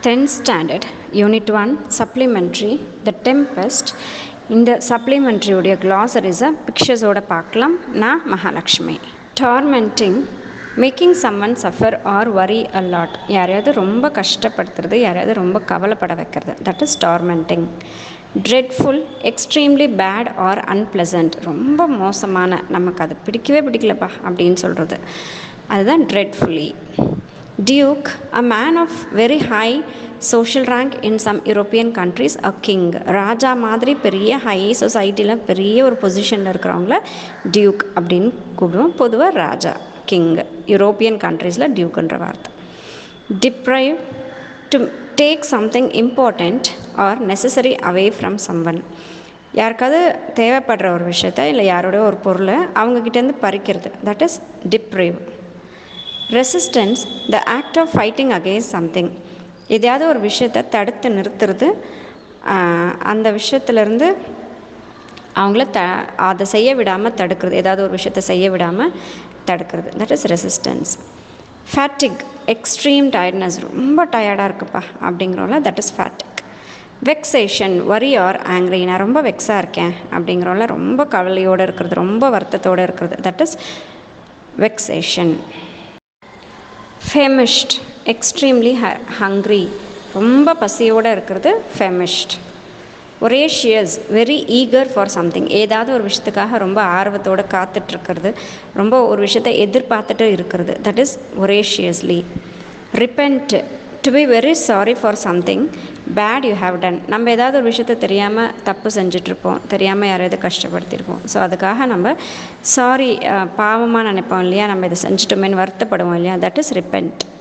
10th standard unit 1 supplementary the tempest இந்த சப்ளிமெண்ட்ரியுடைய க்ளாசரிஸை பிக்சர்ஸோட பார்க்கலாம் நான் Mahalakshmi tormenting making someone suffer or very அல்லாட் யாரையாவது ரொம்ப கஷ்டப்படுத்துறது யாரையாவது ரொம்ப கவலைப்பட வைக்கிறது that is tormenting dreadful extremely bad or unpleasant ரொம்ப மோசமான நமக்கு அது பிடிக்கவே பிடிக்கலப்பா அப்படின்னு சொல்கிறது அதுதான் dreadfully duke a man of very high social rank in some European countries a king ராஜா மாதிரி பெரிய ஹை சொசைட்டியில் பெரிய ஒரு பொசிஷனில் இருக்கிறவங்கள டியூக் அப்படின்னு கூப்பிடுவோம் பொதுவாக ராஜா கிங் யூரோப்பியன் கண்ட்ரீஸில் டியூக்குன்ற வார்த்தை deprive to take something important or necessary away from someone யாருக்காவது தேவைப்படுற ஒரு விஷயத்த இல்லை யாரோட ஒரு பொருளை அவங்கக்கிட்டேருந்து பறிக்கிறது that is deprive resistance the act of fighting against something எதையாவது ஒரு விஷயத்தை தடுத்து நிறுத்துறது அந்த விஷயத்துலேருந்து அவங்கள த அதை செய்ய விடாமல் தடுக்கிறது ஏதாவது ஒரு விஷயத்தை செய்ய விடாமல் தடுக்கிறது that is resistance fatigue extreme tiredness ரொம்ப டயர்டாக இருக்குப்பா அப்படிங்கிறோம்ல that is fatigue vexation very or angry நான் ரொம்ப வெக்ஸாக இருக்கேன் அப்படிங்கிறோம்ல ரொம்ப கவலையோடு இருக்கிறது ரொம்ப வருத்தத்தோடு இருக்கிறது that is vexation famished extremely ஹ ஹங்க்ரி ரொம்ப பசியோடு இருக்கிறது famished voracious very eager for something ஏதாவது ஒரு விஷயத்துக்காக ரொம்ப ஆர்வத்தோடு காத்துட்ருக்கிறது ரொம்ப ஒரு விஷயத்தை எதிர்பார்த்துட்டு இருக்கிறது that is voraciously repent to be very sorry for something bad you have done நம்ம ஏதாவது ஒரு விஷயத்த தெரியாமல் தப்பு செஞ்சிட்ருப்போம் தெரியாமல் யாரையாவது கஷ்டப்படுத்தியிருப்போம் ஸோ அதுக்காக நம்ம சாரி பாவமாக நினைப்போம் இல்லையா நம்ம இதை செஞ்சிட்டோமேன்னு வருத்தப்படுவோம் இல்லையா தட் இஸ் ரிப்பெண்ட்